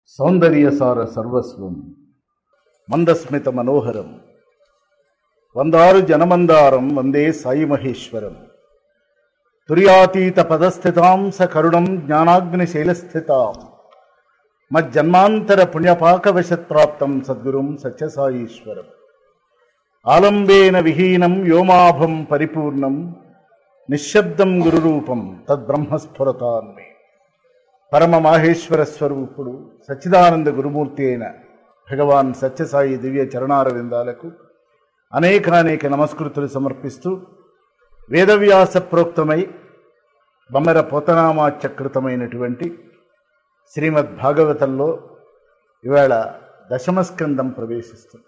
సౌందర్యసార సర్వస్వం మందస్మిత మనోహరం వందారు జనమందారం వందే సాయి మహేశ్వరం తుర్యాతీత పదస్థితాం స కరుణం జ్ఞానాగ్నిశైలస్థితాం మజ్జన్మాంతర పుణ్యపాకవశత్ప్రాప్తం సద్గురుం సత్యసాయీశ్వరం ఆలంబేన విహీనం వ్యోమాభం పరిపూర్ణం నిశ్శబ్దం గురురూపం తద్బ్రహ్మస్ఫురతాన్మే పరమ మాహేశ్వర స్వరూపుడు సచ్చిదానంద గురుమూర్తి అయిన భగవాన్ సత్యసాయి దివ్య చరణారవిందాలకు అనేకానేక నమస్కృతులు సమర్పిస్తూ వేదవ్యాస ప్రోక్తమై బొమ్మర పోతనామాచకృతమైనటువంటి శ్రీమద్ భాగవతంలో ఇవాళ దశమస్కందం ప్రవేశిస్తుంది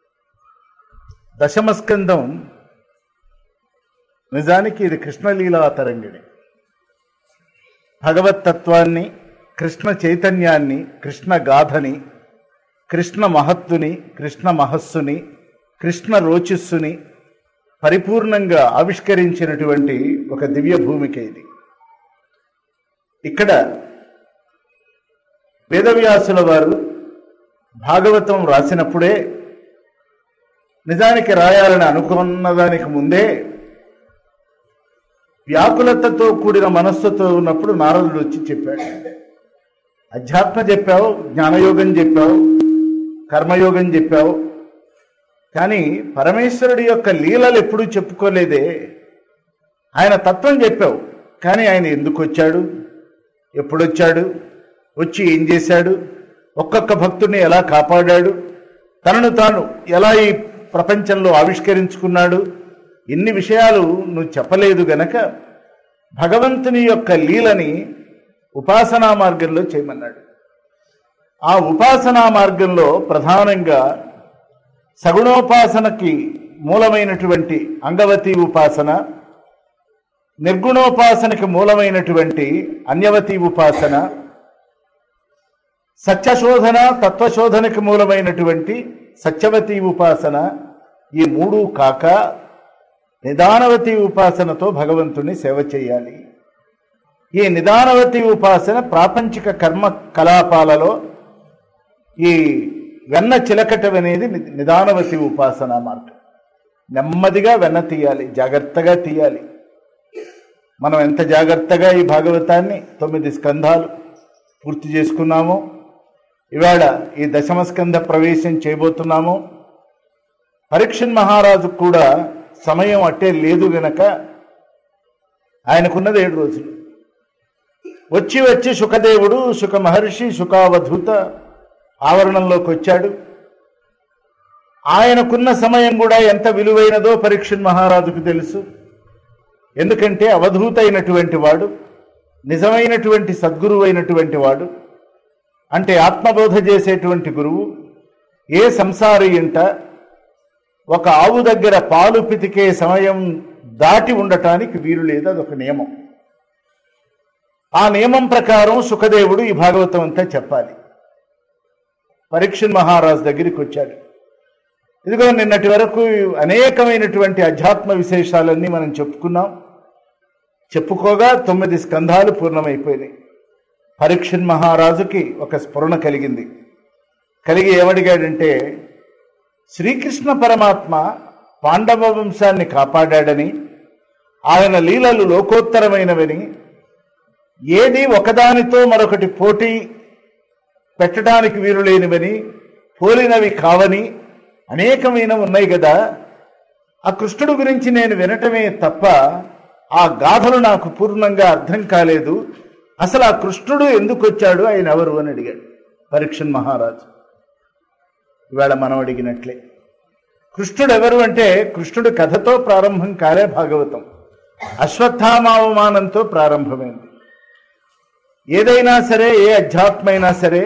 దశమస్కందం నిజానికి ఇది కృష్ణలీలా తరంగిణి భగవత్తత్వాన్ని కృష్ణ చైతన్యాన్ని కృష్ణ గాథని కృష్ణ మహత్తుని కృష్ణ మహస్సుని కృష్ణ రోచిస్సుని పరిపూర్ణంగా ఆవిష్కరించినటువంటి ఒక దివ్య భూమిక ఇది ఇక్కడ వేదవ్యాసుల వారు భాగవతం రాసినప్పుడే నిజానికి రాయాలని అనుకున్న దానికి ముందే వ్యాకులతతో కూడిన మనస్సుతో ఉన్నప్పుడు నారదుడు వచ్చి చెప్పాడు అధ్యాత్మ చెప్పావు జ్ఞానయోగం చెప్పావు కర్మయోగం చెప్పావు కానీ పరమేశ్వరుడి యొక్క లీలలు ఎప్పుడూ చెప్పుకోలేదే ఆయన తత్వం చెప్పావు కానీ ఆయన ఎందుకు వచ్చాడు ఎప్పుడొచ్చాడు వచ్చి ఏం చేశాడు ఒక్కొక్క భక్తుడిని ఎలా కాపాడాడు తనను తాను ఎలా ఈ ప్రపంచంలో ఆవిష్కరించుకున్నాడు ఇన్ని విషయాలు నువ్వు చెప్పలేదు గనక భగవంతుని యొక్క లీలని ఉపాసనా మార్గంలో చేయమన్నాడు ఆ ఉపాసనా మార్గంలో ప్రధానంగా సగుణోపాసనకి మూలమైనటువంటి అంగవతి ఉపాసన నిర్గుణోపాసనకి మూలమైనటువంటి అన్యవతి ఉపాసన సత్యశోధన తత్వశోధనకి మూలమైనటువంటి సత్యవతి ఉపాసన ఈ మూడు కాక నిదానవతి ఉపాసనతో భగవంతుని సేవ చేయాలి ఈ నిదానవతి ఉపాసన ప్రాపంచిక కర్మ కలాపాలలో ఈ వెన్న చిలకటం అనేది ని- నిదానవతి ఉపాసన మార్గం నెమ్మదిగా వెన్న తీయాలి జాగ్రత్తగా తీయాలి మనం ఎంత జాగ్రత్తగా ఈ భాగవతాన్ని తొమ్మిది స్కంధాలు పూర్తి చేసుకున్నామో ఇవాళ ఈ దశమ స్కంధ ప్రవేశం చేయబోతున్నాము పరీక్షన్ మహారాజు కూడా సమయం అట్టే లేదు గనక ఆయనకున్నది ఏడు రోజులు వచ్చి వచ్చి సుఖదేవుడు సుఖ మహర్షి సుఖావధూత ఆవరణంలోకి వచ్చాడు ఆయనకున్న సమయం కూడా ఎంత విలువైనదో పరీక్షన్ మహారాజుకు తెలుసు ఎందుకంటే అవధూత అయినటువంటి వాడు నిజమైనటువంటి సద్గురువు అయినటువంటి వాడు అంటే ఆత్మబోధ చేసేటువంటి గురువు ఏ సంసారి ఇంట ఒక ఆవు దగ్గర పాలు పితికే సమయం దాటి ఉండటానికి వీలు లేదు అదొక నియమం ఆ నియమం ప్రకారం సుఖదేవుడు ఈ భాగవతం అంతా చెప్పాలి పరీక్షన్ మహారాజు దగ్గరికి వచ్చాడు ఇదిగో నిన్నటి వరకు అనేకమైనటువంటి అధ్యాత్మ విశేషాలన్నీ మనం చెప్పుకున్నాం చెప్పుకోగా తొమ్మిది స్కంధాలు పూర్ణమైపోయినాయి పరీక్షన్ మహారాజుకి ఒక స్ఫురణ కలిగింది కలిగి ఏమడిగాడంటే శ్రీకృష్ణ పరమాత్మ పాండవ వంశాన్ని కాపాడాడని ఆయన లీలలు లోకోత్తరమైనవని ఏది ఒకదానితో మరొకటి పోటీ పెట్టడానికి వీలు లేనివని పోలినవి కావని అనేకమైన ఉన్నాయి కదా ఆ కృష్ణుడు గురించి నేను వినటమే తప్ప ఆ గాథలు నాకు పూర్ణంగా అర్థం కాలేదు అసలు ఆ కృష్ణుడు ఎందుకు వచ్చాడు ఆయన ఎవరు అని అడిగాడు పరీక్షన్ మహారాజు ఇవాళ మనం అడిగినట్లే కృష్ణుడు ఎవరు అంటే కృష్ణుడు కథతో ప్రారంభం కాలే భాగవతం అశ్వత్థామావమానంతో ప్రారంభమైంది ఏదైనా సరే ఏ అధ్యాత్మైనా సరే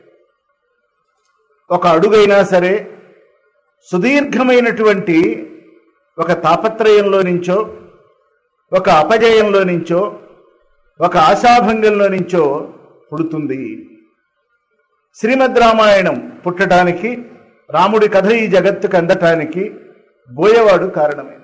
ఒక అడుగైనా సరే సుదీర్ఘమైనటువంటి ఒక తాపత్రయంలో నుంచో ఒక అపజయంలో నుంచో ఒక ఆశాభంగంలో నుంచో పుడుతుంది శ్రీమద్ రామాయణం పుట్టడానికి రాముడి కథ ఈ జగత్తుకు అందటానికి బోయవాడు కారణమైనాడు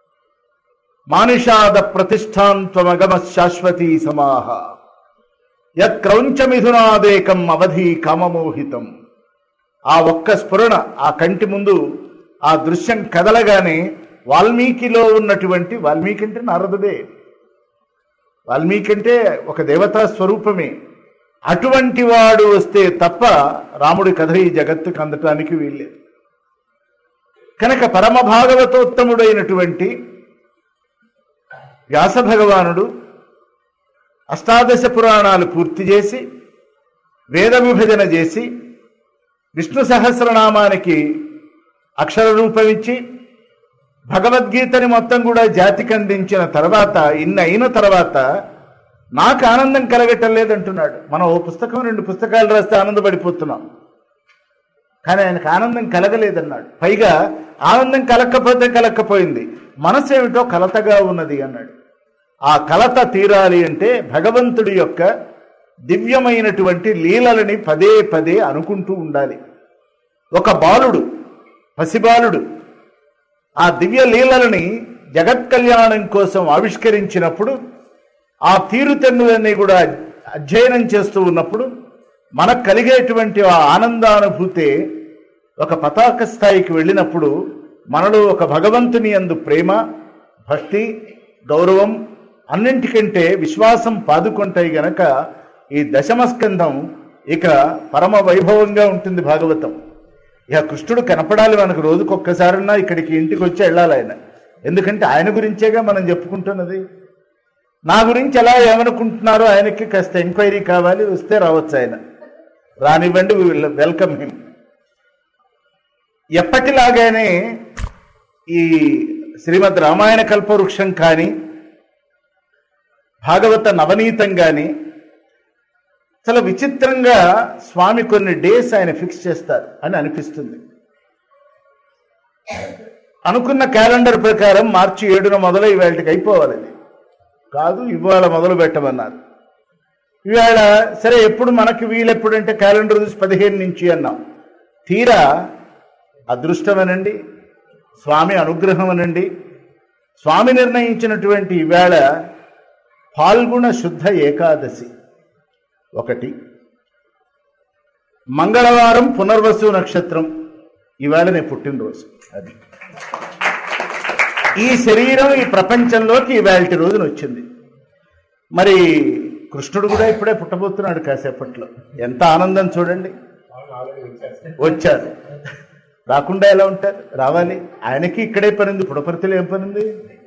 మానుషాద ప్రతిష్టాంత్వమగమ శాశ్వతీ సమాహ యత్ క్రౌంచమిథునాదేకం అవధి కామమోహితం ఆ ఒక్క స్ఫురణ ఆ కంటి ముందు ఆ దృశ్యం కదలగానే వాల్మీకిలో ఉన్నటువంటి వాల్మీకి అంటే నారదుడే వాల్మీకి అంటే ఒక దేవతా స్వరూపమే అటువంటి వాడు వస్తే తప్ప రాముడి కథ ఈ జగత్తుకు అందటానికి వీల్లేదు కనుక పరమ భాగవతోత్తముడైనటువంటి వ్యాస భగవానుడు అష్టాదశ పురాణాలు పూర్తి చేసి వేద విభజన చేసి విష్ణు సహస్రనామానికి అక్షర రూపమిచ్చి భగవద్గీతని మొత్తం కూడా జాతికి అందించిన తర్వాత ఇన్ని అయిన తర్వాత నాకు ఆనందం కలగటం లేదంటున్నాడు మనం ఓ పుస్తకం రెండు పుస్తకాలు రాస్తే ఆనందపడిపోతున్నాం కానీ ఆయనకు ఆనందం కలగలేదన్నాడు పైగా ఆనందం కలక్కపోతే కలక్కపోయింది మనసు ఏమిటో కలతగా ఉన్నది అన్నాడు ఆ కలత తీరాలి అంటే భగవంతుడి యొక్క దివ్యమైనటువంటి లీలలని పదే పదే అనుకుంటూ ఉండాలి ఒక బాలుడు పసిబాలుడు ఆ దివ్య లీలలని జగత్ కళ్యాణం కోసం ఆవిష్కరించినప్పుడు ఆ తీరుతెన్నులన్నీ కూడా అధ్యయనం చేస్తూ ఉన్నప్పుడు మనకు కలిగేటువంటి ఆ ఆనందానుభూతే ఒక పతాక స్థాయికి వెళ్ళినప్పుడు మనలో ఒక భగవంతుని అందు ప్రేమ భక్తి గౌరవం అన్నింటికంటే విశ్వాసం పాదుకుంటాయి గనక ఈ దశమస్కంధం ఇక పరమ వైభవంగా ఉంటుంది భాగవతం ఇక కృష్ణుడు కనపడాలి మనకు రోజుకొక్కసారన్నా ఇక్కడికి ఇంటికి వచ్చి వెళ్ళాలి ఆయన ఎందుకంటే ఆయన గురించేగా మనం చెప్పుకుంటున్నది నా గురించి ఎలా ఏమనుకుంటున్నారో ఆయనకి కాస్త ఎంక్వైరీ కావాలి వస్తే రావచ్చు ఆయన రానివ్వండి వెల్కమ్ హిమ్ ఎప్పటిలాగానే ఈ శ్రీమద్ రామాయణ కల్పవృక్షం కానీ భాగవత నవనీతం కానీ చాలా విచిత్రంగా స్వామి కొన్ని డేస్ ఆయన ఫిక్స్ చేస్తారు అని అనిపిస్తుంది అనుకున్న క్యాలెండర్ ప్రకారం మార్చి ఏడున మొదలై ఇవాళకి అయిపోవాలి అది కాదు ఇవాళ మొదలు పెట్టమన్నారు ఇవాళ సరే ఎప్పుడు మనకి వీలెప్పుడంటే క్యాలెండర్ చూసి పదిహేను నుంచి అన్నాం తీరా అదృష్టమనండి స్వామి అనుగ్రహం అనండి స్వామి నిర్ణయించినటువంటి ఈవేళ ఫాల్గుణ శుద్ధ ఏకాదశి ఒకటి మంగళవారం పునర్వసు నక్షత్రం ఈవేళ నేను పుట్టినరోజు అది ఈ శరీరం ఈ ప్రపంచంలోకి ఇవాళ రోజున వచ్చింది మరి కృష్ణుడు కూడా ఇప్పుడే పుట్టబోతున్నాడు కాసేపట్లో ఎంత ఆనందం చూడండి వచ్చారు రాకుండా ఎలా ఉంటారు రావాలి ఆయనకి ఇక్కడే పనింది పుడపర్తిలో ఏం పనింది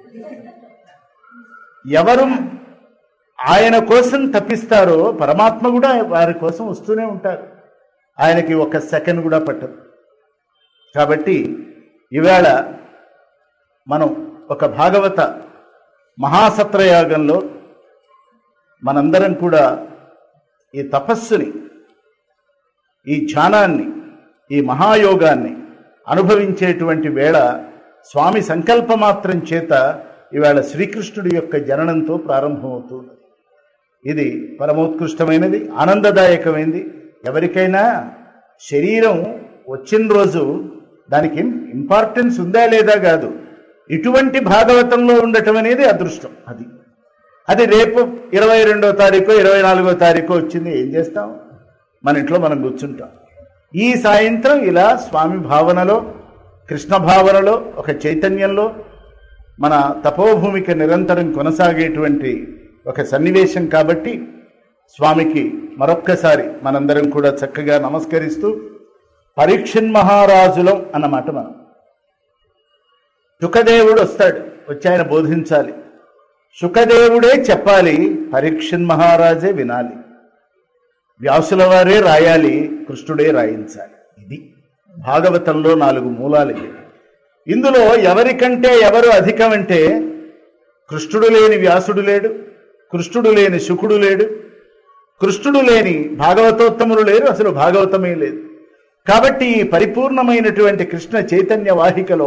ఎవరు ఆయన కోసం తప్పిస్తారో పరమాత్మ కూడా వారి కోసం వస్తూనే ఉంటారు ఆయనకి ఒక సెకండ్ కూడా పట్టదు కాబట్టి ఈవేళ మనం ఒక భాగవత మహాసత్రయాగంలో మనందరం కూడా ఈ తపస్సుని ఈ ధ్యానాన్ని ఈ మహాయోగాన్ని అనుభవించేటువంటి వేళ స్వామి సంకల్పమాత్రం చేత ఈవేళ శ్రీకృష్ణుడి యొక్క జననంతో ప్రారంభమవుతుంది ఇది పరమోత్కృష్టమైనది ఆనందదాయకమైనది ఎవరికైనా శరీరం వచ్చిన రోజు దానికి ఇంపార్టెన్స్ ఉందా లేదా కాదు ఇటువంటి భాగవతంలో ఉండటం అనేది అదృష్టం అది అది రేపు ఇరవై రెండో తారీఖు ఇరవై నాలుగో తారీఖు వచ్చింది ఏం చేస్తాం మన ఇంట్లో మనం కూర్చుంటాం ఈ సాయంత్రం ఇలా స్వామి భావనలో కృష్ణ భావనలో ఒక చైతన్యంలో మన తపోభూమిక నిరంతరం కొనసాగేటువంటి ఒక సన్నివేశం కాబట్టి స్వామికి మరొక్కసారి మనందరం కూడా చక్కగా నమస్కరిస్తూ పరీక్షన్ మహారాజులం అన్నమాట మనం శుకదేవుడు వస్తాడు వచ్చి ఆయన బోధించాలి శుకదేవుడే చెప్పాలి పరీక్షన్ మహారాజే వినాలి వ్యాసుల వారే రాయాలి కృష్ణుడే రాయించాలి ఇది భాగవతంలో నాలుగు మూలాలు ఇవి ఇందులో ఎవరికంటే ఎవరు అధికమంటే కృష్ణుడు లేని వ్యాసుడు లేడు కృష్ణుడు లేని శుకుడు లేడు కృష్ణుడు లేని భాగవతోత్తములు లేరు అసలు భాగవతమే లేదు కాబట్టి ఈ పరిపూర్ణమైనటువంటి కృష్ణ చైతన్య వాహికలో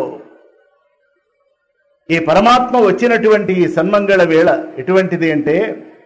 ఈ పరమాత్మ వచ్చినటువంటి ఈ సన్మంగళ వేళ ఎటువంటిది అంటే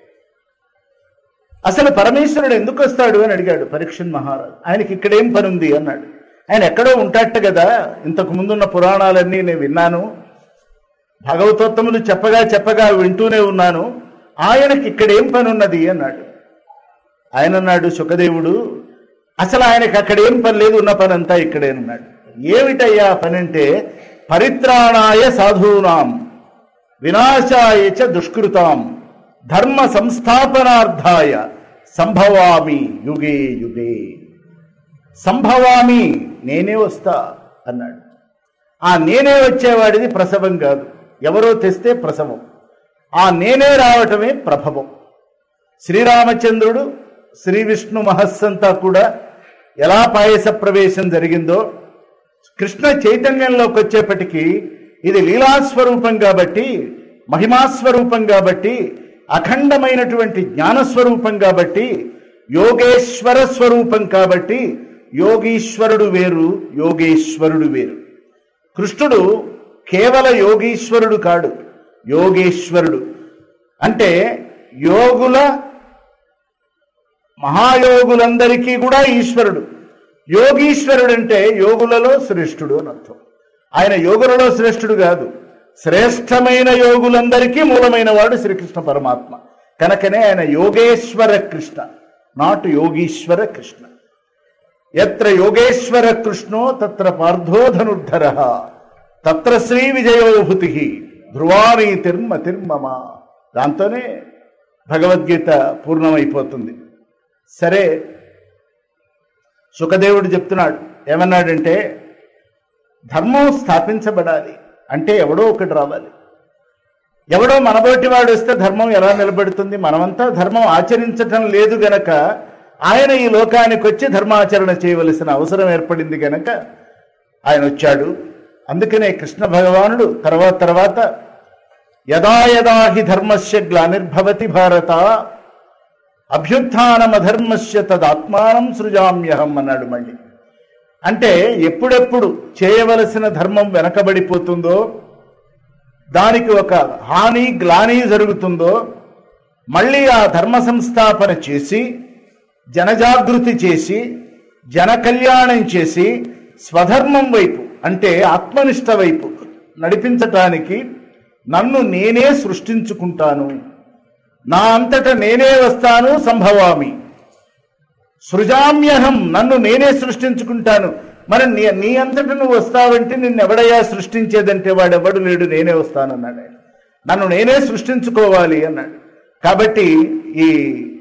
అసలు పరమేశ్వరుడు ఎందుకు వస్తాడు అని అడిగాడు పరీక్షన్ మహారాజు ఆయనకి ఇక్కడేం పని ఉంది అన్నాడు ఆయన ఎక్కడో ఉంటాట కదా ఇంతకు ముందున్న పురాణాలన్నీ నేను విన్నాను భగవతోత్తములు చెప్పగా చెప్పగా వింటూనే ఉన్నాను ఆయనకి ఇక్కడేం పని ఉన్నది అన్నాడు ఆయన అన్నాడు సుఖదేవుడు అసలు ఆయనకి అక్కడ ఏం పని లేదు ఉన్న పని అంతా ఇక్కడే అన్నాడు ఏమిటయ్యా ఆ పని అంటే పరిత్రాణాయ సాధూనాం వినాశాయ చ దుష్కృతాం ధర్మ సంస్థాపనార్థాయ సంభవామి యుగే యుగే సంభవామి నేనే వస్తా అన్నాడు ఆ నేనే వచ్చేవాడిది ప్రసవం కాదు ఎవరో తెస్తే ప్రసవం ఆ నేనే రావటమే ప్రభవం శ్రీరామచంద్రుడు శ్రీ విష్ణు మహస్సంతా కూడా ఎలా పాయస ప్రవేశం జరిగిందో కృష్ణ చైతన్యంలోకి వచ్చేప్పటికీ ఇది లీలాస్వరూపం కాబట్టి మహిమాస్వరూపం కాబట్టి అఖండమైనటువంటి జ్ఞానస్వరూపం కాబట్టి యోగేశ్వర స్వరూపం కాబట్టి యోగీశ్వరుడు వేరు యోగేశ్వరుడు వేరు కృష్ణుడు కేవల యోగీశ్వరుడు కాడు యోగేశ్వరుడు అంటే యోగుల మహాయోగులందరికీ కూడా ఈశ్వరుడు యోగీశ్వరుడు అంటే యోగులలో శ్రేష్ఠుడు అని అర్థం ఆయన యోగులలో శ్రేష్ఠుడు కాదు శ్రేష్టమైన యోగులందరికీ మూలమైన వాడు శ్రీకృష్ణ పరమాత్మ కనుకనే ఆయన యోగేశ్వర కృష్ణ నాట్ యోగీశ్వర కృష్ణ ఎత్ర యోగేశ్వర కృష్ణో తత్ర పార్థోధనుద్ధర తత్ర శ్రీ విజయోభూతి ధ్రువాని తిర్మ తిర్మమ దాంతోనే భగవద్గీత పూర్ణమైపోతుంది సరే సుఖదేవుడు చెప్తున్నాడు ఏమన్నాడంటే ధర్మం స్థాపించబడాలి అంటే ఎవడో ఒకటి రావాలి ఎవడో మనబోటి వాడు వస్తే ధర్మం ఎలా నిలబడుతుంది మనమంతా ధర్మం ఆచరించటం లేదు గనక ఆయన ఈ లోకానికి వచ్చి ధర్మాచరణ చేయవలసిన అవసరం ఏర్పడింది గనక ఆయన వచ్చాడు అందుకనే కృష్ణ భగవానుడు తర్వాత తర్వాత యదా యదా హి ధర్మస్య గ్లానిర్భవతి భారత అభ్యుత్నమధర్మస్య తదాత్మానం సృజామ్యహం అన్నాడు మళ్ళీ అంటే ఎప్పుడెప్పుడు చేయవలసిన ధర్మం వెనకబడిపోతుందో దానికి ఒక హాని గ్లాని జరుగుతుందో మళ్ళీ ఆ ధర్మ సంస్థాపన చేసి జనజాగృతి చేసి జన కళ్యాణం చేసి స్వధర్మం వైపు అంటే ఆత్మనిష్ట వైపు నడిపించటానికి నన్ను నేనే సృష్టించుకుంటాను నా అంతట నేనే వస్తాను సంభవామి సృజామ్యహం నన్ను నేనే సృష్టించుకుంటాను మరి నీ నీ అంతట నువ్వు వస్తావంటే నిన్ను ఎవడయ్యా సృష్టించేదంటే వాడెవడు లేడు నేనే వస్తానన్నాడు ఆయన నన్ను నేనే సృష్టించుకోవాలి అన్నాడు కాబట్టి ఈ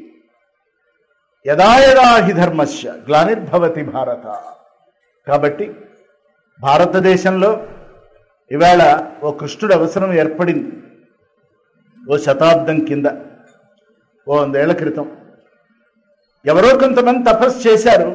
యదా యదా హి ధర్మస్య గ్లానిర్భవతి భారత కాబట్టి భారతదేశంలో ఇవాళ ఓ కృష్ణుడు అవసరం ఏర్పడింది ఓ శతాబ్దం కింద ఓ వందేళ్ల క్రితం ఎవరో కొంతమంది తపస్సు చేశారు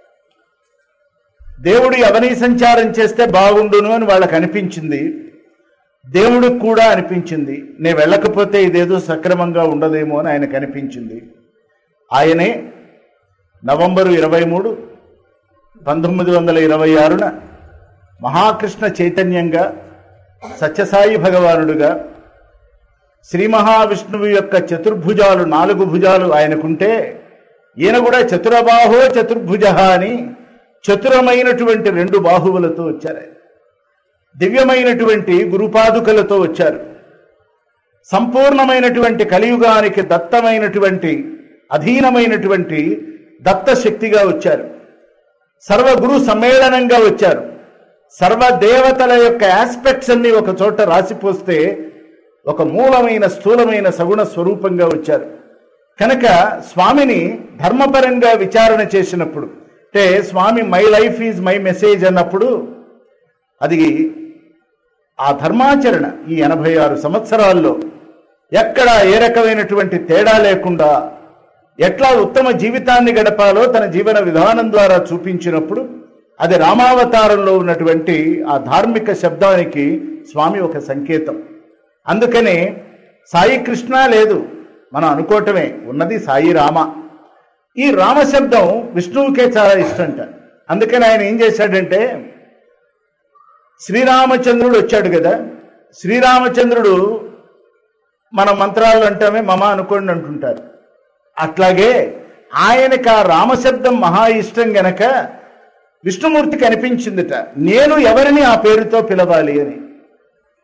దేవుడు ఎవని సంచారం చేస్తే బాగుండును అని వాళ్ళకి అనిపించింది దేవుడికి కూడా అనిపించింది నేను వెళ్ళకపోతే ఇదేదో సక్రమంగా ఉండదేమో అని ఆయనకు అనిపించింది ఆయనే నవంబరు ఇరవై మూడు పంతొమ్మిది వందల ఇరవై ఆరున మహాకృష్ణ చైతన్యంగా సత్యసాయి భగవానుడుగా శ్రీ మహావిష్ణువు యొక్క చతుర్భుజాలు నాలుగు భుజాలు ఆయనకుంటే ఈయన కూడా చతురబాహో చతుర్భుజ అని చతురమైనటువంటి రెండు బాహువులతో వచ్చారు ఆయన. దివ్యమైనటువంటి గురుపాదుకలతో వచ్చారు సంపూర్ణమైనటువంటి కలియుగానికి దత్తమైనటువంటి అధీనమైనటువంటి దత్త శక్తిగా వచ్చారు సర్వగురు సమ్మేళనంగా వచ్చారు సర్వ దేవతల యొక్క ఆస్పెక్ట్స్ అన్ని ఒక చోట రాసిపోస్తే ఒక మూలమైన స్థూలమైన సగుణ స్వరూపంగా వచ్చారు కనుక స్వామిని ధర్మపరంగా విచారణ చేసినప్పుడు అంటే Swami my life is my message అన్నప్పుడు అది ఆ ధర్మాచరణ ఈ ఎనభై ఆరు సంవత్సరాల్లో ఎక్కడ ఏ రకమైనటువంటి తేడా లేకుండా ఎట్లా ఉత్తమ జీవితాన్ని గడపాలో తన జీవన విధానం ద్వారా చూపించినప్పుడు అది రామావతారంలో ఉన్నటువంటి ఆ ధార్మిక శబ్దానికి స్వామి ఒక సంకేతం అందుకనే సాయి కృష్ణ లేదు మనం అనుకోవటమే ఉన్నది సాయి రామ ఈ రామ శబ్దం విష్ణువుకే చాలా ఇష్టంట అందుకని ఆయన ఏం చేశాడంటే శ్రీరామచంద్రుడు వచ్చాడు కదా శ్రీరామచంద్రుడు మన మంత్రాలు అంటామే మమ అనుకోండి అంటుంటారు అట్లాగే ఆయనకు ఆ రామశబ్దం మహా ఇష్టం గనక విష్ణుమూర్తికి అనిపించిందిట నేను ఎవరిని ఆ పేరుతో పిలవాలి అని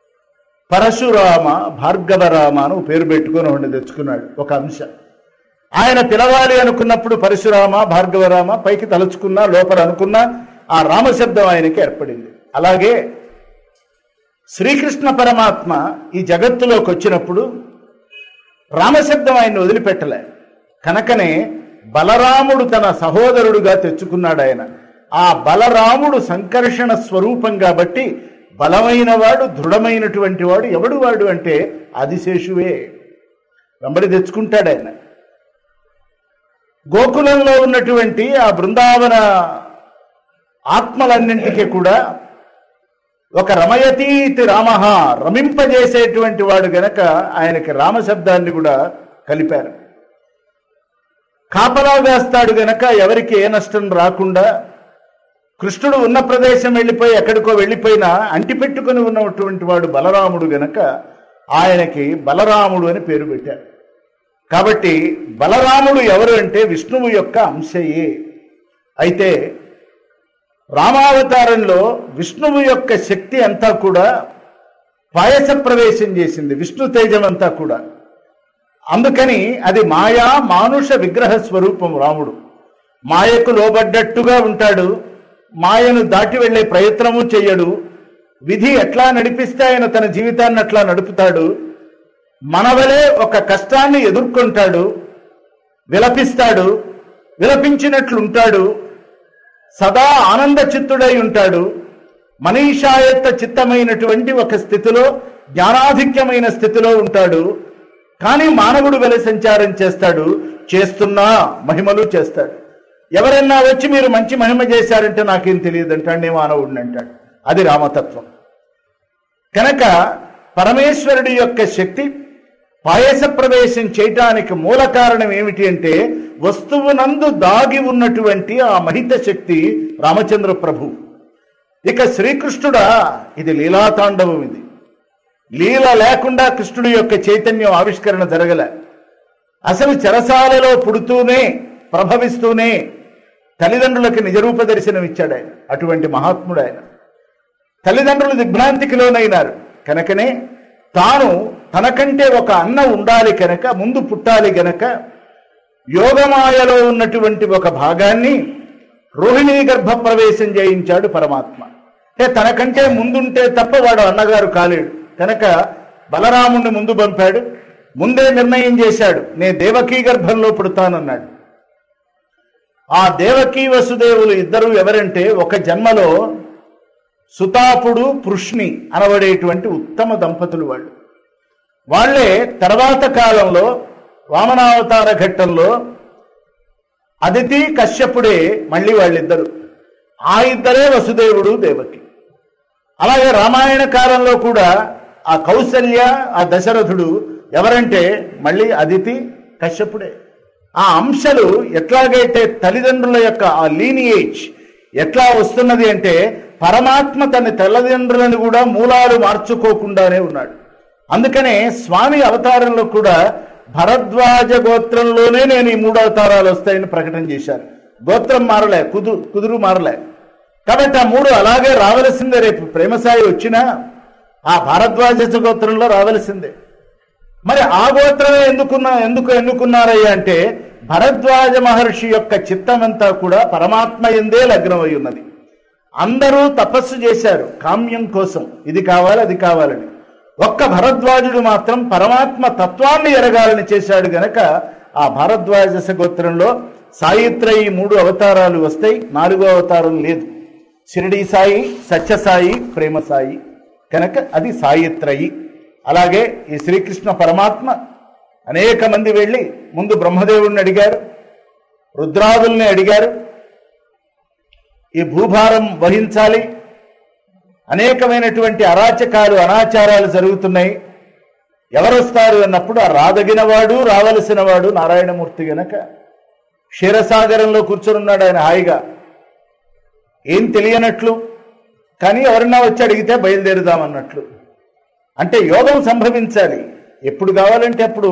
పరశురామ భార్గవరామ అని ఓ పేరు పెట్టుకొని ఒకటి తెచ్చుకున్నాడు ఒక అంశం ఆయన పిలవాలి అనుకున్నప్పుడు పరశురామ భార్గవరామ పైకి తలుచుకున్నా లోపల అనుకున్నా ఆ రామశబ్దం ఆయనకి ఏర్పడింది అలాగే శ్రీకృష్ణ పరమాత్మ ఈ జగత్తులోకి వచ్చినప్పుడు రామశబ్దం ఆయన్ని వదిలిపెట్టలే కనుకనే బలరాముడు తన సహోదరుడుగా తెచ్చుకున్నాడు ఆయన ఆ బలరాముడు సంకర్షణ స్వరూపం కాబట్టి బలమైన వాడు దృఢమైనటువంటి వాడు ఎవడు వాడు అంటే ఆదిశేషువే వెంబడి తెచ్చుకుంటాడు ఆయన గోకులంలో ఉన్నటువంటి ఆ బృందావన ఆత్మలన్నింటికీ కూడా ఒక రమయతీతి రామ రమింపజేసేటువంటి వాడు గనక ఆయనకి రామశబ్దాన్ని కూడా కలిపారు కాపలా వేస్తాడు గనక ఎవరికి ఏ నష్టం రాకుండా కృష్ణుడు ఉన్న ప్రదేశం వెళ్ళిపోయి ఎక్కడికో వెళ్ళిపోయినా అంటిపెట్టుకుని ఉన్నటువంటి వాడు బలరాముడు గనక ఆయనకి బలరాముడు అని పేరు పెట్టారు కాబట్టి బలరాముడు ఎవరు అంటే విష్ణువు యొక్క అంశయే అయితే రామావతారంలో విష్ణువు యొక్క శక్తి అంతా కూడా పాయస ప్రవేశం చేసింది విష్ణు తేజం అంతా కూడా అందుకని అది మాయా మానుష విగ్రహ స్వరూపం రాముడు మాయకు లోబడ్డట్టుగా ఉంటాడు మాయను దాటి వెళ్ళే ప్రయత్నము చెయ్యడు విధి ఎట్లా నడిపిస్తే ఆయన తన జీవితాన్ని అట్లా నడుపుతాడు మనవలే ఒక కష్టాన్ని ఎదుర్కొంటాడు విలపిస్తాడు విలపించినట్లుంటాడు సదా ఆనంద చిత్తుడై ఉంటాడు మనీషాయత్త చిత్తమైనటువంటి ఒక స్థితిలో జ్ఞానాధిక్యమైన స్థితిలో ఉంటాడు కానీ మానవుడు వెల సంచారం చేస్తాడు చేస్తున్నా మహిమలు చేస్తాడు ఎవరన్నా వచ్చి మీరు మంచి మహిమ చేశారంటే నాకేం తెలియదు అంటాడు నేను మానవుడిని అంటాడు అది రామతత్వం కనుక పరమేశ్వరుడి యొక్క శక్తి పాయస ప్రవేశం చేయటానికి మూల కారణం ఏమిటి అంటే వస్తువునందు దాగి ఉన్నటువంటి ఆ మహిత శక్తి రామచంద్ర ప్రభు ఇక శ్రీకృష్ణుడా ఇది లీలాతాండవం ఇది లీల లేకుండా కృష్ణుడి యొక్క చైతన్యం ఆవిష్కరణ జరగలే అసలు చెరసాలలో పుడుతూనే ప్రభవిస్తూనే తల్లిదండ్రులకు నిజరూప దర్శనం ఇచ్చాడు ఆయన అటువంటి మహాత్ముడు ఆయన తల్లిదండ్రులు దిగ్భ్రాంతికి లోనైనారు కనుకనే తాను తనకంటే ఒక అన్న ఉండాలి కనుక ముందు పుట్టాలి గనక యోగమాయలో ఉన్నటువంటి ఒక భాగాన్ని రోహిణీ గర్భ ప్రవేశం చేయించాడు పరమాత్మ అంటే తనకంటే ముందుంటే తప్ప వాడు అన్నగారు కాలేడు కనుక బలరాముణ్ణి ముందు పంపాడు ముందే నిర్ణయం చేశాడు నే దేవకీ గర్భంలో పుడతానన్నాడు ఆ దేవకీ వసుదేవులు ఇద్దరు ఎవరంటే ఒక జన్మలో సుతాపుడు పృష్ణి అనబడేటువంటి ఉత్తమ దంపతులు వాళ్ళు వాళ్ళే తర్వాత కాలంలో వామనావతార ఘట్టంలో అదితి కశ్యపుడే మళ్ళీ వాళ్ళిద్దరు ఆ ఇద్దరే వసుదేవుడు దేవకి అలాగే రామాయణ కాలంలో కూడా ఆ కౌసల్య ఆ దశరథుడు ఎవరంటే మళ్ళీ అదితి కశ్యపుడే ఆ అంశాలు ఎట్లాగైతే తల్లిదండ్రుల యొక్క ఆ లీనియేజ్ ఎట్లా వస్తున్నది అంటే పరమాత్మ తన తల్లిదండ్రులను కూడా మూలాలు మార్చుకోకుండానే ఉన్నాడు అందుకనే స్వామి అవతారంలో కూడా భరద్వాజ గోత్రంలోనే నేను ఈ మూడు అవతారాలు వస్తాయని ప్రకటన చేశారు గోత్రం మారలే కుదు కుదురు మారలే కాబట్టి ఆ మూడు అలాగే రావలసిందే రేపు ప్రేమసాయి వచ్చినా ఆ భారద్వాజ గోత్రంలో రావలసిందే మరి ఆ గోత్రమే ఎందుకున్నా ఎందుకు ఎన్నుకున్నారయ్యా అంటే భరద్వాజ మహర్షి యొక్క చిత్తమంతా కూడా పరమాత్మ ఎందే లగ్నమై ఉన్నది అందరూ తపస్సు చేశారు కామ్యం కోసం ఇది కావాలి అది కావాలని ఒక్క భరద్వాజుడు మాత్రం పరమాత్మ తత్వాన్ని ఎరగాలని చేశాడు గనక ఆ భారద్వాజ గోత్రంలో సాయిత్రయి మూడు అవతారాలు వస్తాయి నాలుగో అవతారం లేదు షిరిడి సాయి సత్యసాయి ప్రేమ సాయి కనుక అది సాయిత్రయి అలాగే ఈ శ్రీకృష్ణ పరమాత్మ అనేక మంది వెళ్ళి ముందు బ్రహ్మదేవుడిని అడిగారు రుద్రాదుల్ని అడిగారు ఈ భూభారం వహించాలి అనేకమైనటువంటి అరాచకాలు అనాచారాలు జరుగుతున్నాయి ఎవరొస్తారు అన్నప్పుడు ఆ రాదగినవాడు రావలసిన వాడు నారాయణమూర్తి గనక క్షీరసాగరంలో కూర్చొనున్నాడు ఆయన హాయిగా ఏం తెలియనట్లు కానీ ఎవరన్నా వచ్చి అడిగితే బయలుదేరుదామన్నట్లు అంటే యోగం సంభవించాలి ఎప్పుడు కావాలంటే అప్పుడు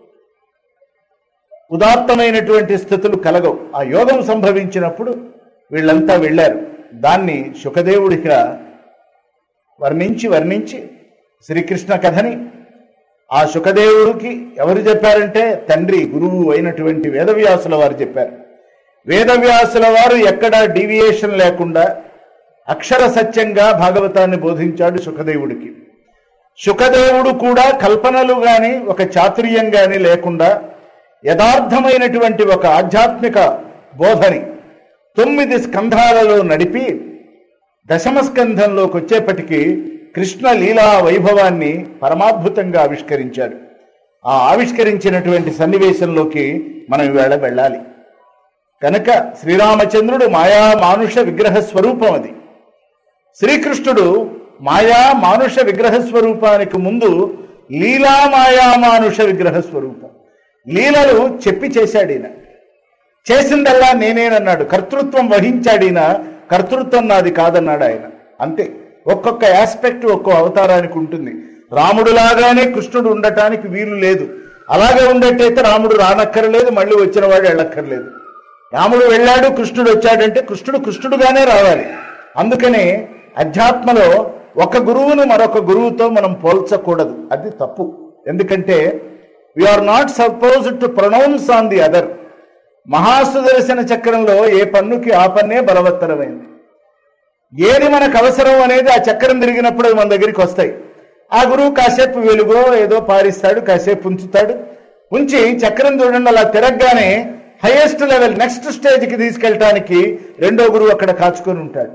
ఉదాత్తమైనటువంటి స్థితులు కలగవు ఆ యోగం సంభవించినప్పుడు వీళ్ళంతా వెళ్ళారు దాన్ని శుకదేవుడిగా వర్ణించి వర్ణించి శ్రీకృష్ణ కథని ఆ శుకదేవుడికి ఎవరు చెప్పారంటే తండ్రి గురువు అయినటువంటి వేదవ్యాసుల వారు చెప్పారు వేదవ్యాసుల వారు ఎక్కడా డీవియేషన్ లేకుండా అక్షర సత్యంగా భాగవతాన్ని బోధించాడు శుకదేవుడికి శుకదేవుడు కూడా కల్పనలు గాని ఒక చాతుర్యం గాని లేకుండా యథార్థమైనటువంటి ఒక ఆధ్యాత్మిక బోధని తొమ్మిది స్కంధాలలో నడిపి దశమ స్కంధంలోకి వచ్చేప్పటికీ కృష్ణ లీలా వైభవాన్ని పరమాద్భుతంగా ఆవిష్కరించాడు ఆ ఆవిష్కరించినటువంటి సన్నివేశంలోకి మనం ఈవేళ వెళ్ళాలి కనుక శ్రీరామచంద్రుడు మాయా మానుష విగ్రహ స్వరూపం అది శ్రీకృష్ణుడు మాయా మానుష విగ్రహ స్వరూపానికి ముందు లీలా మాయా మానుష విగ్రహ స్వరూపం లీలలు చెప్పి చేశాడు ఈయన చేసిందల్లా నేనేనన్నాడు కర్తృత్వం వహించాడు ఈయన కర్తృత్వం నాది కాదన్నాడు ఆయన అంతే ఒక్కొక్క ఆస్పెక్ట్ ఒక్కో అవతారానికి ఉంటుంది రాముడు లాగానే కృష్ణుడు ఉండటానికి వీలు లేదు అలాగే ఉండేటైతే రాముడు రానక్కర్లేదు మళ్ళీ వచ్చిన వాడు వెళ్ళక్కర్లేదు రాముడు వెళ్ళాడు కృష్ణుడు వచ్చాడంటే కృష్ణుడు కృష్ణుడుగానే రావాలి అందుకనే అధ్యాత్మలో ఒక గురువును మరొక గురువుతో మనం పోల్చకూడదు అది తప్పు ఎందుకంటే are not suppose to pronounce on the other Mahasudarshana చక్రంలో ఏ పన్నుకి ఆ పన్నే బలవత్తరమైంది ఏది మనకు అవసరం అనేది ఆ చక్రం తిరిగినప్పుడు మన దగ్గరికి వస్తాయి ఆ గురువు కాసేపు వెలుగో ఏదో పారిస్తాడు కాసేపు ఉంచుతాడు ఉంచి చక్రం చూడండి అలా తిరగగానే హైయెస్ట్ లెవెల్ నెక్స్ట్ స్టేజ్కి తీసుకెళ్ళటానికి రెండో గురువు అక్కడ కాచుకొని ఉంటాడు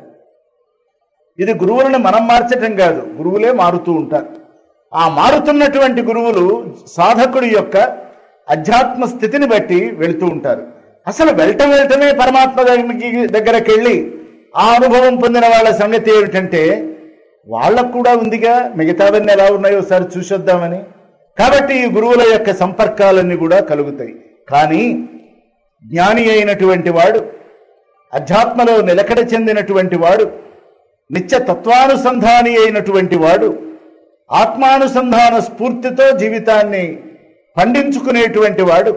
ఇది గురువులను మనం మార్చటం కాదు గురువులే మారుతూ ఉంటారు ఆ మారుతున్నటువంటి గురువులు సాధకుడి యొక్క అధ్యాత్మ స్థితిని బట్టి వెళుతూ ఉంటారు అసలు వెళ్ళటం వెళ్ళటమే పరమాత్మ దగ్గరికి దగ్గరకు వెళ్ళి ఆ అనుభవం పొందిన వాళ్ళ సంగతి ఏమిటంటే వాళ్ళకు కూడా ఉందిగా మిగతావన్నీ ఎలా ఉన్నాయో ఒకసారి చూసొద్దామని కాబట్టి ఈ గురువుల యొక్క సంపర్కాలన్నీ కూడా కలుగుతాయి కానీ జ్ఞాని అయినటువంటి వాడు అధ్యాత్మలో నిలకడ చెందినటువంటి వాడు నిత్య తత్వానుసంధాని అయినటువంటి వాడు ఆత్మానుసంధాన స్ఫూర్తితో జీవితాన్ని పండించుకునేటువంటి వాడు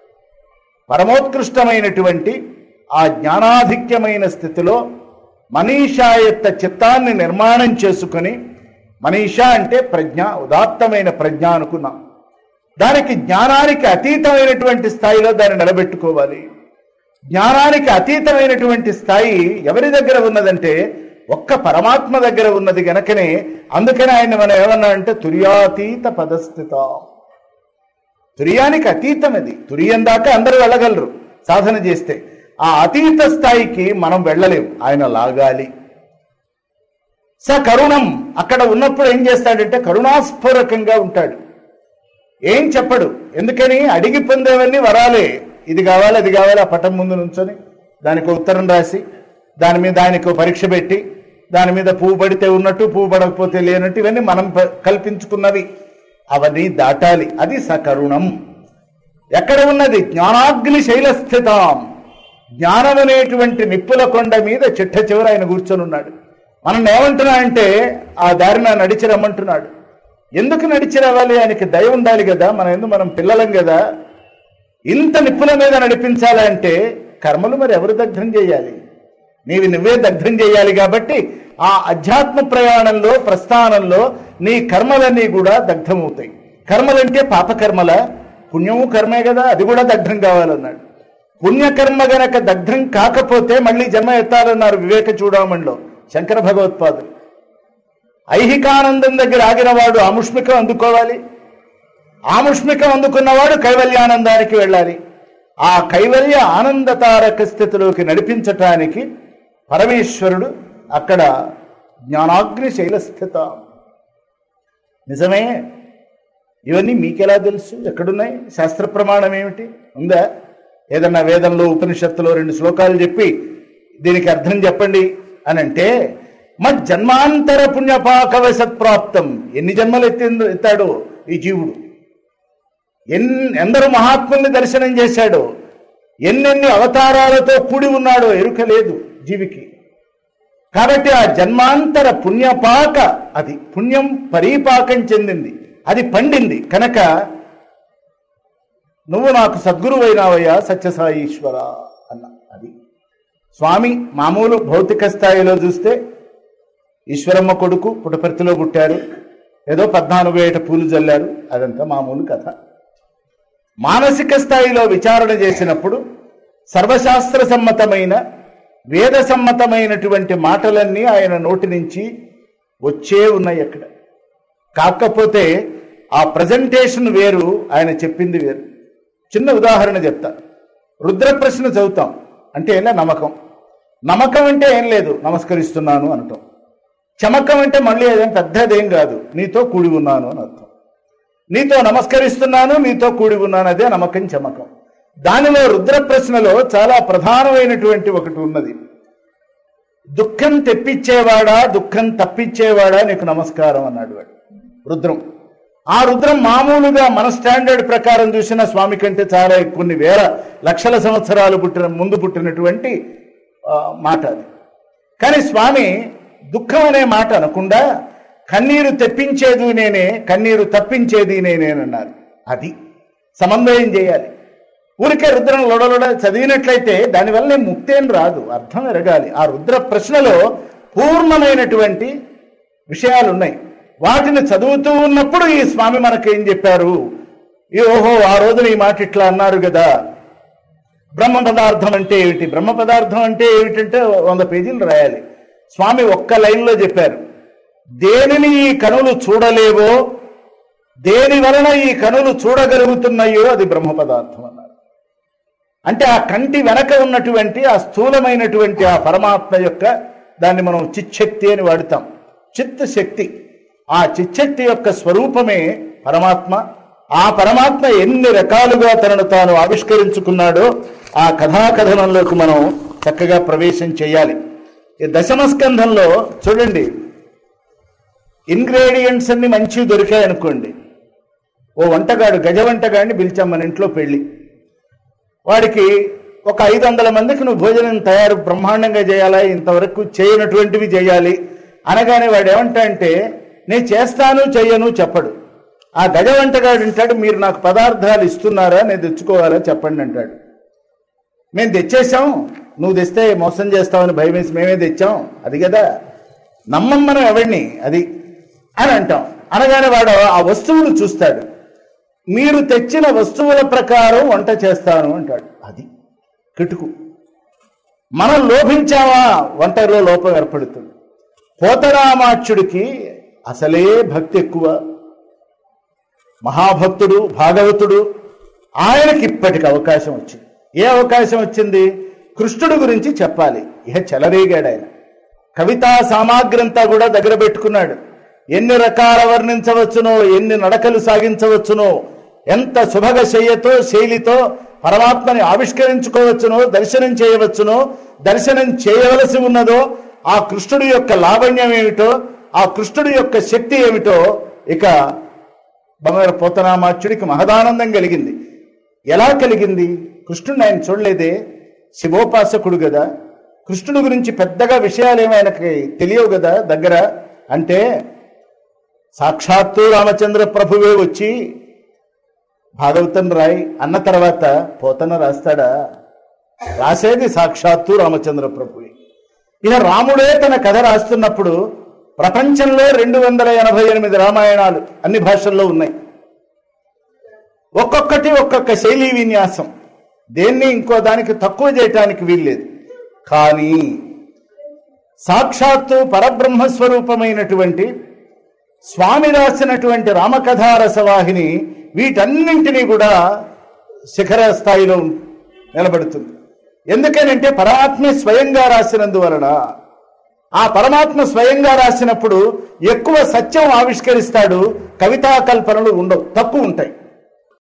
పరమోత్కృష్టమైనటువంటి ఆ జ్ఞానాధిక్యమైన స్థితిలో మనీషా యొక్క చిత్తాన్ని నిర్మాణం చేసుకుని మనీషా అంటే ప్రజ్ఞ ఉదాత్తమైన ప్రజ్ఞ అనుకున్నాం దానికి జ్ఞానానికి అతీతమైనటువంటి స్థాయిలో దాన్ని నిలబెట్టుకోవాలి జ్ఞానానికి అతీతమైనటువంటి స్థాయి ఎవరి దగ్గర ఉన్నదంటే ఒక్క పరమాత్మ దగ్గర ఉన్నది గనకనే అందుకనే ఆయన మనం ఏమన్నా అంటే తుర్యాతీత పదస్థిత తుర్యానికి అతీతం అది తురియం దాకా అందరూ వెళ్ళగలరు సాధన చేస్తే ఆ అతీత స్థాయికి మనం వెళ్ళలేం ఆయన లాగాలి స కరుణం అక్కడ ఉన్నప్పుడు ఏం చేస్తాడంటే కరుణాస్ఫూరకంగా ఉంటాడు ఏం చెప్పడు ఎందుకని అడిగి పొందేవన్నీ వరాలే ఇది కావాలి అది కావాలి ఆ పటం ముందు నుంచొని దానికి ఉత్తరం రాసి దాని మీద ఆయనకు పరీక్ష పెట్టి దాని మీద పువ్వు పడితే ఉన్నట్టు పువ్వు పడకపోతే లేనట్టు ఇవన్నీ మనం ప- కల్పించుకున్నవి అవన్నీ దాటాలి అది సకరుణం ఎక్కడ ఉన్నది జ్ఞానాగ్ని శైలస్థితాం జ్ఞానం అనేటువంటి నిప్పుల కొండ మీద చిట్ట చివర ఆయన కూర్చొని ఉన్నాడు మనం ఏమంటున్నా అంటే ఆ దారిన నడిచి రమ్మంటున్నాడు ఎందుకు నడిచి రావాలి ఆయనకి దయ ఉండాలి కదా మన ఎందుకు మనం పిల్లలం కదా ఇంత నిప్పుల మీద నడిపించాలంటే కర్మలు మరి ఎవరు దగ్ధం చేయాలి నీవి నువ్వే దగ్ధం చేయాలి కాబట్టి ఆ అధ్యాత్మ ప్రయాణంలో ప్రస్థానంలో నీ కర్మలన్నీ కూడా దగ్ధమవుతాయి కర్మలంటే పాపకర్మల పుణ్యము కర్మే కదా అది కూడా దగ్ధం కావాలన్నాడు పుణ్యకర్మ గనక దగ్ధం కాకపోతే మళ్ళీ జన్మ ఎత్తాలన్నారు వివేక చూడమణిలో శంకర భగవత్పాదులు ఐహికానందం దగ్గర ఆగినవాడు ఆముష్మికం అందుకోవాలి ఆముష్మికం అందుకున్నవాడు కైవల్యానందానికి వెళ్ళాలి ఆ కైవల్య ఆనందతారక స్థితిలోకి నడిపించటానికి పరమేశ్వరుడు అక్కడ జ్ఞానాగ్ని శైలస్థిత నిజమే ఇవన్నీ మీకెలా తెలుసు ఎక్కడున్నాయి శాస్త్ర ప్రమాణం ఏమిటి ఉందా ఏదన్నా వేదంలో ఉపనిషత్తులో రెండు శ్లోకాలు చెప్పి దీనికి అర్థం చెప్పండి అని అంటే మజ్జన్మాంతర పుణ్యపాకవశత్ ప్రాప్తం ఎన్ని జన్మలు ఎత్తి ఎత్తాడో ఈ జీవుడు ఎన్ ఎందరు మహాత్ముల్ని దర్శనం చేశాడో ఎన్నెన్ని అవతారాలతో కూడి ఉన్నాడో ఎరుక లేదు జీవికి కాబట్టి ఆ జన్మాంతర పుణ్యపాక అది పుణ్యం పరీపాకం చెందింది అది పండింది కనుక నువ్వు నాకు సద్గురువైనావయ్యా సత్యసాయి ఈశ్వర అన్న అది స్వామి మామూలు భౌతిక స్థాయిలో చూస్తే ఈశ్వరమ్మ కొడుకు పుటపర్తిలో పుట్టారు ఏదో పద్నాలుగు ఏట పూలు జల్లారు అదంతా మామూలు కథ మానసిక స్థాయిలో విచారణ చేసినప్పుడు సర్వశాస్త్ర సమ్మతమైన వేద సమ్మతమైనటువంటి మాటలన్నీ ఆయన నోటి నుంచి వచ్చే ఉన్నాయి అక్కడ కాకపోతే ఆ ప్రజెంటేషన్ వేరు ఆయన చెప్పింది వేరు చిన్న ఉదాహరణ చెప్తా రుద్ర ప్రశ్న చదువుతాం అంటే ఎలా నమ్మకం నమ్మకం అంటే ఏం లేదు నమస్కరిస్తున్నాను అనటం చమకం అంటే మళ్ళీ అదేం పెద్దదేం కాదు నీతో కూడి ఉన్నాను అని అర్థం నీతో నమస్కరిస్తున్నాను నీతో కూడి ఉన్నాను అదే నమ్మకం చమకం దానిలో రుద్ర ప్రశ్నలో చాలా ప్రధానమైనటువంటి ఒకటి ఉన్నది దుఃఖం తెప్పించేవాడా దుఃఖం తప్పించేవాడా నీకు నమస్కారం అన్నాడు వాడు రుద్రం ఆ రుద్రం మామూలుగా మన స్టాండర్డ్ ప్రకారం చూసిన స్వామి కంటే చాలా కొన్ని వేల లక్షల సంవత్సరాలు పుట్టిన ముందు పుట్టినటువంటి ఆ, మాట అది కానీ స్వామి దుఃఖం అనే మాట అనకుండా కన్నీరు తెప్పించేది నేనే కన్నీరు తప్పించేది నేనేనన్నారు అది సమన్వయం చేయాలి ఊరికే రుద్రం లొడలొడ చదివినట్లయితే దానివల్ల నేను ముక్తేం రాదు అర్థం ఎరగాలి ఆ రుద్ర ప్రశ్నలో పూర్ణమైనటువంటి విషయాలు ఉన్నాయి వాటిని చదువుతూ ఉన్నప్పుడు ఈ స్వామి మనకేం చెప్పారు ఈ ఓహో ఆ రోజున ఈ మాట ఇట్లా అన్నారు కదా బ్రహ్మ పదార్థం అంటే ఏమిటి బ్రహ్మ పదార్థం అంటే ఏమిటంటే వంద పేజీలు రాయాలి స్వామి ఒక్క లైన్లో చెప్పారు దేనిని ఈ కనులు చూడలేవో దేని వలన ఈ కనులు చూడగలుగుతున్నాయో అది బ్రహ్మ పదార్థం అన్నారు అంటే ఆ కంటి వెనక ఉన్నటువంటి ఆ స్థూలమైనటువంటి ఆ పరమాత్మ యొక్క దాన్ని మనం చిచ్చక్తి అని వాడుతాం చిత్త శక్తి ఆ చిచ్చక్తి యొక్క స్వరూపమే పరమాత్మ ఆ పరమాత్మ ఎన్ని రకాలుగా తనను తాను ఆవిష్కరించుకున్నాడో ఆ కథాకథనంలోకి మనం చక్కగా ప్రవేశం చేయాలి ఈ దశమ స్కంధంలో చూడండి ఇంగ్రీడియంట్స్ అన్ని మంచివి దొరికాయి అనుకోండి ఓ వంటగాడు గజ వంటగాడిని పిలిచాం మన ఇంట్లో పెళ్లి వాడికి ఒక ఐదు వందల మందికి నువ్వు భోజనం తయారు బ్రహ్మాండంగా చేయాలా ఇంతవరకు చేయనటువంటివి చేయాలి అనగానే వాడు ఏమంటా అంటే నేను చేస్తాను చెయ్యను చెప్పడు ఆ గజ వంటగాడు అంటాడు మీరు నాకు పదార్థాలు ఇస్తున్నారా నేను తెచ్చుకోవాలా చెప్పండి అంటాడు మేము తెచ్చేసాం నువ్వు తెస్తే మోసం చేస్తావని భయం వేసి మేమే తెచ్చాం అది కదా నమ్మం మనం ఎవడిని అది అని అంటాం అనగానే వాడు ఆ వస్తువును చూస్తాడు మీరు తెచ్చిన వస్తువుల ప్రకారం వంట చేస్తాను అంటాడు అది కిటుకు మనం లోభించామా వంటలో లోపం ఏర్పడుతుంది పోతరామాక్షుడికి అసలే భక్తి ఎక్కువ మహాభక్తుడు భాగవతుడు ఆయనకి ఇప్పటికి అవకాశం వచ్చింది ఏ అవకాశం వచ్చింది కృష్ణుడు గురించి చెప్పాలి ఇహ చెలరేగాడు ఆయన కవితా సామాగ్రంతా కూడా దగ్గర పెట్టుకున్నాడు ఎన్ని రకాల వర్ణించవచ్చునో ఎన్ని నడకలు సాగించవచ్చునో ఎంత శుభగ శయ్యతో శైలితో పరమాత్మని ఆవిష్కరించుకోవచ్చునో దర్శనం చేయవచ్చునో దర్శనం చేయవలసి ఉన్నదో ఆ కృష్ణుడి యొక్క లావణ్యం ఏమిటో ఆ కృష్ణుడి యొక్క శక్తి ఏమిటో ఇక బంగారు పోతనామాచ్యుడికి మహదానందం కలిగింది ఎలా కలిగింది కృష్ణుడిని ఆయన చూడలేదే శివోపాసకుడు కదా కృష్ణుడి గురించి పెద్దగా విషయాలు ఏమైనాకి తెలియవు కదా దగ్గర అంటే సాక్షాత్తు రామచంద్ర ప్రభువే వచ్చి భాగవతం రాయి అన్న తర్వాత పోతన రాస్తాడా రాసేది సాక్షాత్తు రామచంద్ర ప్రభువే ఇక రాముడే తన కథ రాస్తున్నప్పుడు ప్రపంచంలో రెండు వందల ఎనభై ఎనిమిది రామాయణాలు అన్ని భాషల్లో ఉన్నాయి ఒక్కొక్కటి ఒక్కొక్క శైలీ విన్యాసం దేన్ని ఇంకో దానికి తక్కువ చేయటానికి వీల్లేదు కానీ సాక్షాత్తు పరబ్రహ్మ స్వరూపమైనటువంటి స్వామి రాసినటువంటి రామకథా రసవాహిని వీటన్నింటినీ కూడా శిఖర స్థాయిలో నిలబడుతుంది ఎందుకనంటే పరమాత్మే స్వయంగా రాసినందువలన ఆ పరమాత్మ స్వయంగా రాసినప్పుడు ఎక్కువ సత్యం ఆవిష్కరిస్తాడు కవితా కల్పనలు ఉండవు తక్కువ ఉంటాయి